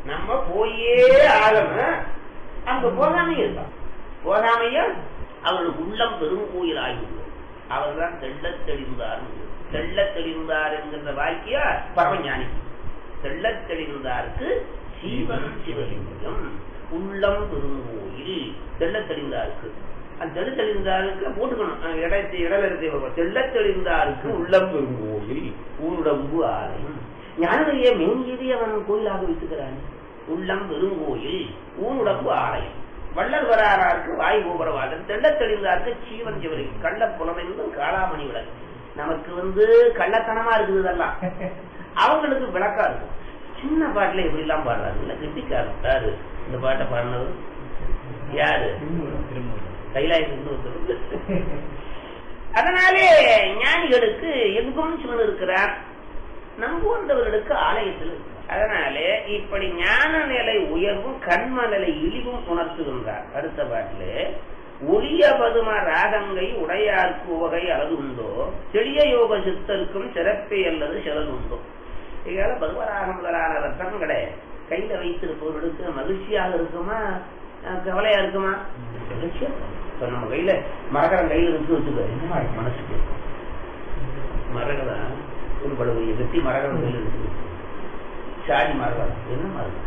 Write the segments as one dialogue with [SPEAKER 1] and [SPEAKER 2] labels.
[SPEAKER 1] நம்ம போயே ஆகணும் அங்க போகாமையே இருக்கான் போகாமையும் அவர்களுக்கு உள்ளம் பெரும் கோயில் ஆகிவிடும் அவர்தான் தெள்ளத் தெளிந்தார் தெள்ளத் தெளிந்தார் என்கின்ற வாக்கிய பரமஞானி தெள்ளத் தெளிந்தாருக்கு சீவன் சிவலிங்கம் உள்ளம் பெருங்கோயில் தெள்ளத் தெளிந்தாருக்கு அந்த தெளி தெளிந்தாருக்கு போட்டுக்கணும் அஹ் இடத்தை இடலத்தை தெள்ளத் தெளிந்தாருக்கு உள்ளம் பெருங்கோயில் ஊனுடம்பு ஆலயம் ஞானதையே மேங்கியதை அவன் கோயிலாக வைத்துக்கிறான் உள்ளம் பெருங்கோயில் ஊனுடம்பு ஆலயம் வள்ளல் வராராருக்கு வாய் கோபுரவாதன் தெள்ளத் தெளிந்தாருக்கு சீவன் சிவரி கள்ள புலமென்றும் காளாமணி விளக்கு நமக்கு வந்து கள்ளத்தனமா இருக்குது இதெல்லாம் அவங்களுக்கு விளக்கா இருக்கும் சின்ன பாட்டுல எப்படி எல்லாம் பாடுறாங்க கிருத்திக்காரர் யாரு இந்த பாட்டை பாடினது யாரு கைலாயத்துக்கு ஒருத்தர் அதனாலே ஞானிகளுக்கு எங்கும் சிவன் இருக்கிறார் நம்புவந்தவர்களுக்கு ஆலயத்தில் இருக்கிறார் அதனாலே இப்படி ஞான நிலை உயர்வும் கண்ம நிலை இழிவும் உணர்த்துகின்றார் அடுத்த பாட்டிலே ஒளிய பதும ராகங்கை உடையார்க்கு உவகை அல்லது உண்டோ செளிய யோக சித்தருக்கும் சிறப்பே அல்லது சிலதுண்டோ இதனால பதுமராகம் முதலான ரத்தங்களை கையில வைத்திருப்பவர்களுக்கு மகிழ்ச்சியாக இருக்குமா அஹ் கவலையா இருக்குமா மகிழ்ச்சியா இருக்கும். இப்ப நம்ம கையில மரகரம் கையில இருக்கு வச்சுக்க என்னமா இருக்கு மனசுக்கு மரகதம் ஒரு படகு வெட்டி மரகரம் கையில இருக்கு சாடி மரகதம் என்னமா இருக்கு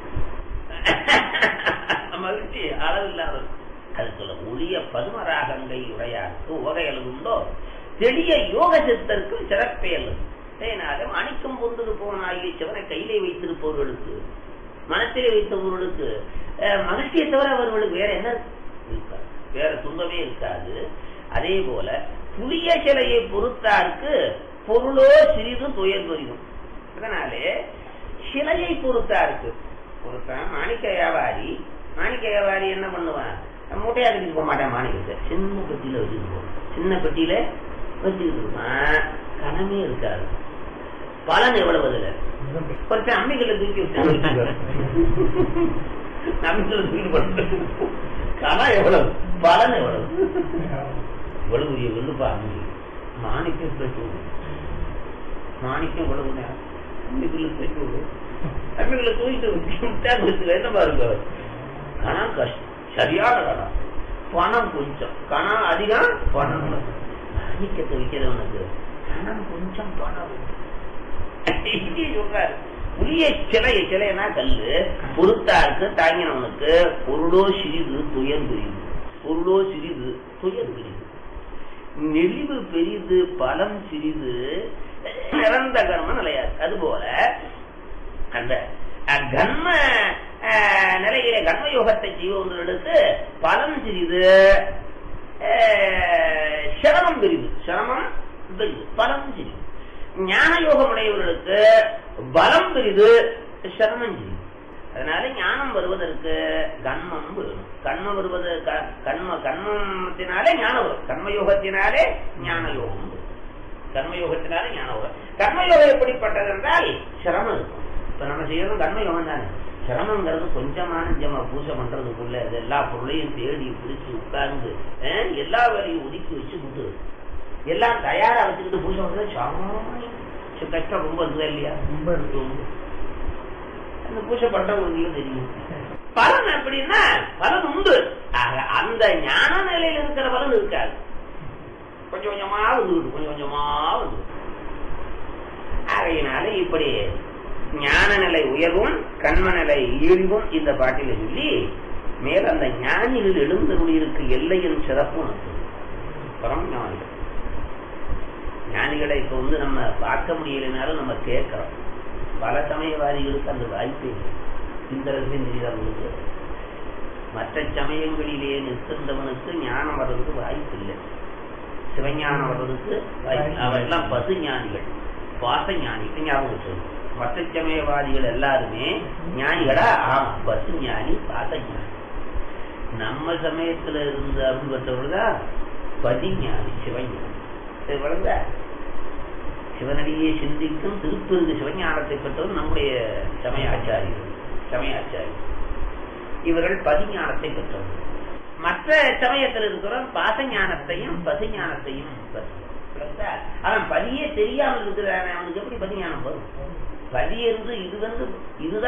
[SPEAKER 1] மகிழ்ச்சி அளவில்லாத இருக்கும். அது சொல்ல ஒளிய பதுமராகங்கை உடையாருக்கு உவகையல் உண்டோ தெளிய யோக சித்தருக்கும் சிறப்பே அல்லது அதனால மாணிக்கம் பொந்தது போன ஆகிய சிவனை கையிலே வைத்திருப்பவர்களுக்கு மனத்திலே வைத்தவர்களுக்கு அஹ், மகிழ்ச்சியை தவிர அவர்களுக்கு வேற என்ன இருக்காது வேற துன்பமே இருக்காது அதே போல புளிய சிலையை பொறுத்தாருக்கு பொருளோ சிறிதும் துயர் வரியும் அதனாலே சிலையை பொறுத்தாருக்கு ஒருத்தன் மாணிக்க வியாபாரி மாணிக்க வியாபாரி என்ன பண்ணுவான் மூட்டையா கட்டிட்டு போக மாட்டேன் மாணிக்கத்தை சின்ன பெட்டியில வச்சுட்டு போவான் சின்ன பெட்டியில வச்சுக்கிட்டு இருப்பான் கனமே இருக்காது பலன் எவ்வளவு அதுல ஒருத்தன் அம்மிகளை தூக்கி வச்சு அம்மிகளை தூக்கி போட்டு கனம் எவ்வளவு பலன் எவ்வளவு இவ்வளவு பெரிய வெள்ளுப்பா அம்மி மாணிக்கம் போயிட்டு விடு. மாணிக்கம் இவ்வளவு நேரம் அம்மிக்குள்ள போயிட்டு விடு. அம்மிக்குள்ள தூக்கிட்டு விட்டா கொடுத்து என்ன பாருங்க கணம் கஷ்டம் சரியான கணம் பணம் கொஞ்சம் கணம் அதிகம் பணம் குறைவு. மாணிக்கத்தை விற்கிறவனுக்கு கணம் கொஞ்சம் பணம் இங்கே சொல்றாரு புளிய சிலை சிலைனா கல்லு பொறுத்தாருக்கு தாங்கினவனுக்கு பொருளோ சிறிது துயர் பெரிது பொருளோ சிறிது துயர் பெரிது நெளிவு பெரிது பலம் சிறிது நிறந்த கர்ம நிலையாது அதுபோல அந்த அஹ், கர்ம அஹ், நிலையிலே கர்ம யோகத்தை செய்வவர்களுக்கு பலம் சிறிது அஹ், சிரமம் பெரிது சிரமம் பெரிது பலம் சிறிது ஞான யோகம் உடையவர்களுக்கு பலம் பெரிது சிரமம் சிறிது அதனால ஞானம் வருவதற்கு கண்மம் வரும் கண்மம் வருவது க- கண்ம கண்மத்தினாலே ஞானம் வரும் கர்மயோகத்தினாலே ஞான யோகம் வரும் கர்மயோகத்தினாலே ஞான யோகம் கர்மயோகம் எப்படிப்பட்டது என்றால் சிரமம் இருக்கும் இப்ப நம்ம செய்யறது கர்மயோகம் தானே சிரமங்கிறது கொஞ்சமான நிஜமா பூஜை பண்றதுக்குள்ள இது எல்லா பொருளையும் தேடி பிடிச்சு உட்கார்ந்து அஹ், எல்லா வேலையும் ஒதுக்கி வச்சு விட்டு எல்லாம் தயாரா வச்சுக்கிட்டு பூஜை பண்றது சாமானியம் சரி, கஷ்டம் ரொம்ப இருக்குதா இல்லையா ரொம்ப இருக்கு அந்த பூஜை பண்றவங்களுக்கு தெரியும் பலன் அப்படின்னா பலன் உண்டு ஆக, அந்த ஞான நிலையில இருக்கிற பலன் இருக்காது கொஞ்சம் கொஞ்சமா வந்துவிடும் கொஞ்சம் கொஞ்சமா வந்து ஆகையினால இப்படி ஞான நிலை உயர்வும் கண்ம நிலை இழிவும் இந்த பாட்டில சொல்லி மேல அந்த ஞானிகள் எழுந்தருளிருக்கு எல்லையின் சிறப்பும் பரம் ஞானிகள் ஞானிகளை இப்ப வந்து நம்ம பார்க்க முடியலைனாலும் நம்ம கேட்கிறோம் பல சமயவாதிகளுக்கு அந்த வாய்ப்பே இல்லை இந்த ரகசியம் தெரியாதவங்களுக்கு மற்ற சமயங்களிலே நிற்கின்றவனுக்கு ஞானம் வர்றதுக்கு வாய்ப்பு இல்லை சிவஞானம் வர்றதுக்கு வாய்ப்பு இல்லை. அவன் எல்லாம் பசு ஞானிகள் பாச ஞானிகள் ஞாபகம் வச்சுக்கணும். மற்ற சமயவாதிகள் எல்லாருமே ஞானிகளா ஆமா பசு ஞானி பாச ஞானி நம்ம சமயத்துல இருந்த அருள் பெற்றவர்கள் பதிஞானி சிவஞானி இது விளங்க சிவனடியே சிந்திக்கும் திருப்பெருங்கு சிவஞானத்தை பெற்றவர் நம்முடைய சமய ஆச்சாரியர்கள் சமய ஆச்சாரியர் இவர்கள் பதிஞானத்தை பெற்றவர்கள் மற்ற சமயத்தில் இருக்கிறவன் பாசஞானத்தையும் பசுஞானத்தையும் பெற்றவன் விளங்குதா? அவன் பதியே தெரியாமல் இருக்கிறான் அவனுக்கு எப்படி பதிஞானம் வரும் பதி என்று இது வந்து இதுதான்